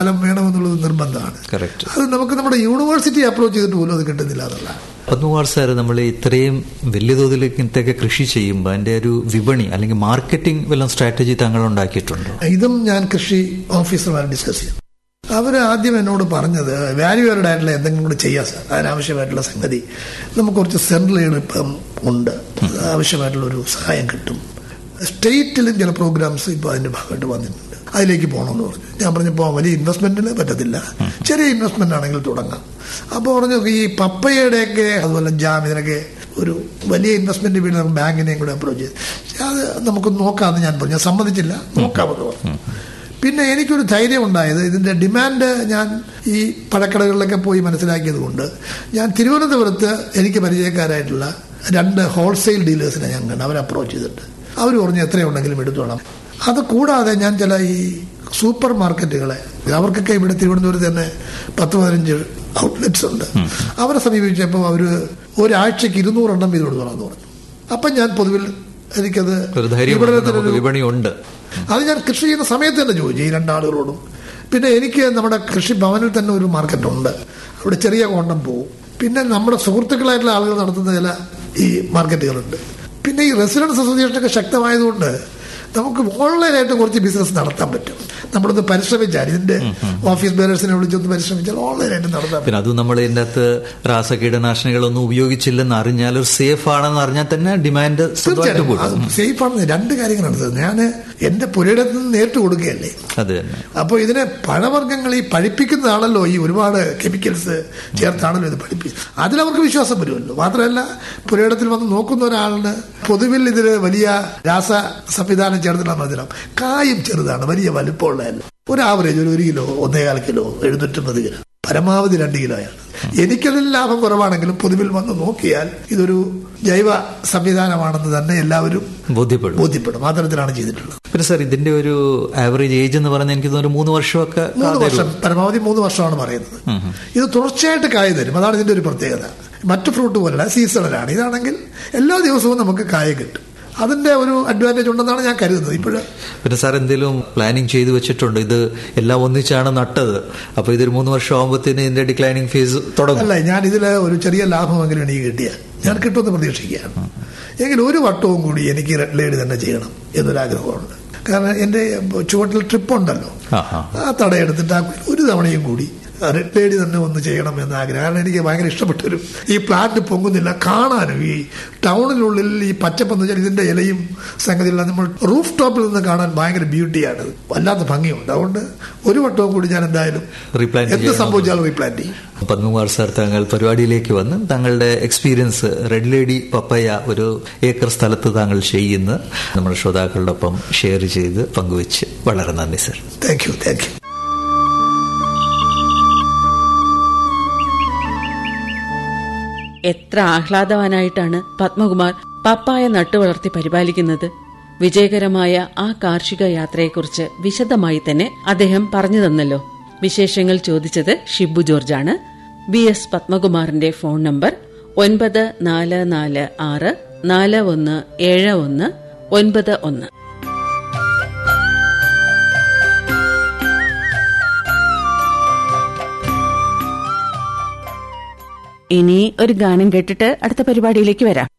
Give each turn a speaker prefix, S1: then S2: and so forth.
S1: ഫലം വേണമെന്നുള്ളത് നിർബന്ധമാണ്
S2: കറക്റ്റ്
S1: അത് നമുക്ക് നമ്മുടെ യൂണിവേഴ്സിറ്റി അപ്രോച്ച് ചെയ്തിട്ട് പോലും അത് കിട്ടുന്നില്ല എന്നുള്ള
S2: പത്മകുമാർ സാർ നമ്മൾ ഇത്രയും വലിയ തോതിൽ ഇങ്ങനത്തെയൊക്കെ കൃഷി ചെയ്യുമ്പോൾ അതിന്റെ ഒരു വിപണി അല്ലെങ്കിൽ മാർക്കറ്റിംഗ് വല്ല സ്ട്രാറ്റജി താങ്കൾ ഉണ്ടാക്കിയിട്ടുണ്ടോ
S1: ഇതും ഞാൻ കൃഷി ഓഫീസർമാർ ഡിസ്കസ് ചെയ്യും അവർ ആദ്യം എന്നോട് പറഞ്ഞത് വാല്യൂ ആഡഡ് ആയിട്ടുള്ള എന്തെങ്കിലും കൂടി ചെയ്യാം സാർ അതിനാവശ്യമായിട്ടുള്ള സംഗതി നമുക്ക് കുറച്ച് സെൻട്രൽ എയ്ഡ് ഇപ്പം ഉണ്ട് അത് ആവശ്യമായിട്ടുള്ള ഒരു സഹായം കിട്ടും സ്റ്റേറ്റിലും ചില പ്രോഗ്രാംസ് ഇപ്പോൾ അതിന്റെ ഭാഗമായിട്ട് വന്നിട്ടുണ്ട് അതിലേക്ക് പോകണമെന്ന് പറഞ്ഞു ഞാൻ പറഞ്ഞപ്പോൾ വലിയ ഇൻവെസ്റ്റ്മെന്റിന് പറ്റത്തില്ല ചെറിയ ഇൻവെസ്റ്റ്മെന്റ് ആണെങ്കിൽ തുടങ്ങാം അപ്പോൾ പറഞ്ഞു ഈ പപ്പയുടെയൊക്കെ അതുപോലെ ജാം ഇതിനൊക്കെ ഒരു വലിയ ഇൻവെസ്റ്റ്മെന്റ് വീട് നമുക്ക് ബാങ്കിനെയും കൂടെ അപ്രോച്ച് ചെയ്ത് അത് നമുക്ക് നോക്കാമെന്ന് ഞാൻ പറഞ്ഞു ഞാൻ സമ്മതിച്ചില്ല നോക്കാമെന്ന് പറഞ്ഞു പിന്നെ എനിക്കൊരു ധൈര്യം ഉണ്ടായത് ഇതിന്റെ ഡിമാൻഡ് ഞാൻ ഈ പഴക്കടകളിലൊക്കെ പോയി മനസ്സിലാക്കിയത് കൊണ്ട് ഞാൻ തിരുവനന്തപുരത്ത് എനിക്ക് പരിചയക്കാരായിട്ടുള്ള രണ്ട് ഹോൾസെയിൽ ഡീലേഴ്സിനെ ഞാൻ കണ്ടു അവരെ അപ്രോച്ച് ചെയ്തിട്ട് അവർ പറഞ്ഞു എത്രയുണ്ടെങ്കിലും എടുത്തോളാം അത് കൂടാതെ ഞാൻ ചില ഈ സൂപ്പർ മാർക്കറ്റുകളെ അവർക്കൊക്കെ ഇവിടെ തിരുവനന്തപുരത്ത് തന്നെ പത്ത് പതിനഞ്ച് ഔട്ട്ലെറ്റ്സ് ഉണ്ട് അവരെ സമീപിച്ചപ്പോൾ അവർ ഒരാഴ്ചക്ക് ഇരുന്നൂറെണ്ണം വീതം എടുത്തോളാം എന്ന് പറഞ്ഞു അപ്പം ഞാൻ പൊതുവിൽ എനിക്കത്
S2: ഒരു ധൈര്യം
S1: വിപണനത്തിനൊരു
S2: നമുക്ക് വിപണി ഉണ്ട്
S1: അത് ഞാൻ കൃഷി ചെയ്യുന്ന സമയത്ത് തന്നെ ചോദിച്ചു ഈ രണ്ടാളുകളോടും പിന്നെ എനിക്ക് നമ്മുടെ കൃഷി ഭവനിൽ തന്നെ ഒരു മാർക്കറ്റ് ഉണ്ട് അവിടെ ചെറിയ കോണ്ടം പോവും പിന്നെ നമ്മുടെ സുഹൃത്തുക്കളായിട്ടുള്ള ആളുകൾ നടത്തുന്ന ചില ഈ മാർക്കറ്റുകളുണ്ട് പിന്നെ ഈ റെസിഡൻസ് അസോസിയേഷനൊക്കെ ശക്തമായതുകൊണ്ട് നമുക്ക് ഓൺലൈനായിട്ട് കുറച്ച് ബിസിനസ് നടത്താൻ പറ്റും നമ്മളൊന്ന് പരിശ്രമിച്ചാൽ ഇതിന്റെ ഓഫീസ് ബേരേഴ്സിനെ വിളിച്ചൊന്ന് പരിശ്രമിച്ചാൽ ഓൺലൈനായിട്ട് നടത്താൻ പറ്റും
S2: പിന്നെ അതും നമ്മൾ ഇതിന്റെ അകത്ത് രാസകീടനാശിനികളൊന്നും ഉപയോഗിച്ചില്ലെന്ന് അറിഞ്ഞാൽ ഒരു സേഫ് ആണെന്ന് അറിഞ്ഞാൽ തന്നെ ഡിമാൻഡ് സ്വന്തമായിട്ട്
S1: തീർച്ചയായിട്ടും
S2: കൂടും
S1: സേഫ് ആണ് രണ്ട് കാര്യങ്ങളാണ് സാർ ഞാൻ എന്റെ പുരയിടത്ത് നിന്ന് നേരിട്ട് കൊടുക്കുകയല്ലേ
S2: അത് തന്നെ
S1: അപ്പോൾ ഇതിനെ പഴവർഗ്ഗങ്ങൾ ഈ പഴിപ്പിക്കുന്നതാണല്ലോ ഈ ഒരുപാട് കെമിക്കൽസ് ചേർത്താണല്ലോ ഇത് പഴിപ്പിക്കുന്നത് അതിലവർക്ക് വിശ്വാസം വരുമല്ലോ മാത്രമല്ല പുരയിടത്തിൽ വന്ന് നോക്കുന്ന ഒരാളിന് പൊതുവിൽ ഇതിൽ വലിയ രാസ സംവിധാനം ചേർത്തിട്ടുള്ള മധുരം കായും ചെറുതാണ് വലിയ വലുപ്പമുള്ളതല്ല ഒരു ആവറേജ് ഒരു ഒരു കിലോ ഒന്നേകാൽ കിലോ എഴുന്നൂറ്റമ്പത് ഗ്രാം പരമാവധി രണ്ട് കിലോയാണ് എനിക്കതിൽ ലാഭം കുറവാണെങ്കിലും പൊതുവിൽ വന്ന് നോക്കിയാൽ ഇതൊരു ജൈവ സംവിധാനമാണെന്ന് തന്നെ എല്ലാവരും
S2: ബോധ്യപ്പെടും
S1: ബോധ്യപ്പെടും ആ തരത്തിലാണ് ചെയ്തിട്ടുള്ളത്
S2: പിന്നെ സാർ ഇതിന്റെ ഒരു ആവറേജ് ഏജ് എന്ന് പറഞ്ഞാൽ എനിക്ക് തോന്നുന്നു ഒരു മൂന്ന് വർഷമൊക്കെ
S1: മൂന്ന്
S2: കാതേരും.
S1: വർഷം പരമാവധി മൂന്ന് വർഷമാണ് പറയുന്നത് ഇത് തുടർച്ചയായിട്ട് കായ തരും അതാണ് ഇതിന്റെ ഒരു പ്രത്യേകത മറ്റു ഫ്രൂട്ട് പോലല്ല സീസണലാണ് ഇതാണെങ്കിൽ എല്ലാ ദിവസവും നമുക്ക് കായ കിട്ടും അതിന്റെ ഒരു അഡ്വാൻറ്റേജ് ഉണ്ടെന്നാണ് ഞാൻ കരുതുന്നത് ഇപ്പോഴ്
S2: പിന്നെ സാർ എന്തെങ്കിലും പ്ലാനിങ് ചെയ്തു വെച്ചിട്ടുണ്ട് ഇത് എല്ലാം ഒന്നിച്ചാണ് നട്ടത് അപ്പൊ ഇതൊരു മൂന്ന് വർഷം ആകുമ്പോഴത്തേന് ഇതിന്റെ ഡിക്ലൈനിങ് ഫേസ് തുടങ്ങും
S1: അല്ല ഞാൻ ഇതിൽ ഒരു ചെറിയ ലാഭമെങ്കിലും എനിക്ക് കിട്ടിയാൽ ഞാൻ കിട്ടുമെന്ന് പ്രതീക്ഷിക്കുകയാണ് എങ്കിൽ ഒരു വട്ടവും കൂടി എനിക്ക് റെഡ് ലൈഡ് തന്നെ ചെയ്യണം എന്നൊരാഗ്രഹമുണ്ട് കാരണം എന്റെ ചുവട്ടിൽ ട്രിപ്പ് ഉണ്ടല്ലോ
S2: ആഹാ.
S1: ആ തടയെടുത്തിട്ട് ആ ഒരു തവണയും കൂടി റെഡ് ലേഡി തന്നെ ഒന്ന് ചെയ്യണം എന്ന ആഗ്രഹം കാരണം എനിക്ക് ഭയങ്കര ഇഷ്ടപ്പെട്ടൊരു ഈ പ്ലാന്റ് പൊങ്ങുന്നില്ല കാണാനും ഈ ടൗണിനുള്ളിൽ ഈ പച്ചപ്പെന്ന് വെച്ചാൽ ഇതിന്റെ ഇലയും സംഗതിയെല്ലാം നമ്മൾ റൂഫ് ടോപ്പിൽ നിന്ന് കാണാൻ ഭയങ്കര ബ്യൂട്ടിയാണ് വല്ലാത്ത ഭംഗിയുണ്ട് അതുകൊണ്ട് ഒരു വട്ടവും കൂടി ഞാൻ എന്തായാലും
S2: Replant
S1: എന്ത്
S2: ചെയ്യണം.
S1: സംഭവിച്ചാലും റീപ്ലാന്റ് ചെയ്യും
S2: പത്മകുമാർ സാർ താങ്കൾ പരിപാടിയിലേക്ക് വന്ന് താങ്കളുടെ എക്സ്പീരിയൻസ് റെഡ് ലേഡി പപ്പയ ഒരു ഏക്കർ സ്ഥലത്ത് താങ്കൾ ചെയ്യുന്ന നമ്മുടെ ശ്രോതാക്കളോടൊപ്പം ഷെയർ ചെയ്ത് പങ്കുവെച്ച് വളരെ നന്ദി sir
S1: thank you thank you
S3: എത്ര ആഹ്ലാദവാനായിട്ടാണ് പത്മകുമാർ പപ്പായ നട്ടുവളർത്തി പരിപാലിക്കുന്നത് വിജയകരമായ ആ കാർഷിക യാത്രയെക്കുറിച്ച് വിശദമായി തന്നെ അദ്ദേഹം പറഞ്ഞു തന്നല്ലോ വിശേഷങ്ങൾ ചോദിച്ചത് ഷിബു ജോർജാണ് ബി എസ് പത്മകുമാറിന്റെ ഫോൺ നമ്പർ ഒൻപത് നാല് നാല് ആറ് നാല് ഒന്ന് ഏഴ് ഒന്ന് ഒൻപത് ഒന്ന് ഇനി ഒരു ഗാനം കേട്ടിട്ട് അടുത്ത പരിപാടിയിലേക്ക് വരാം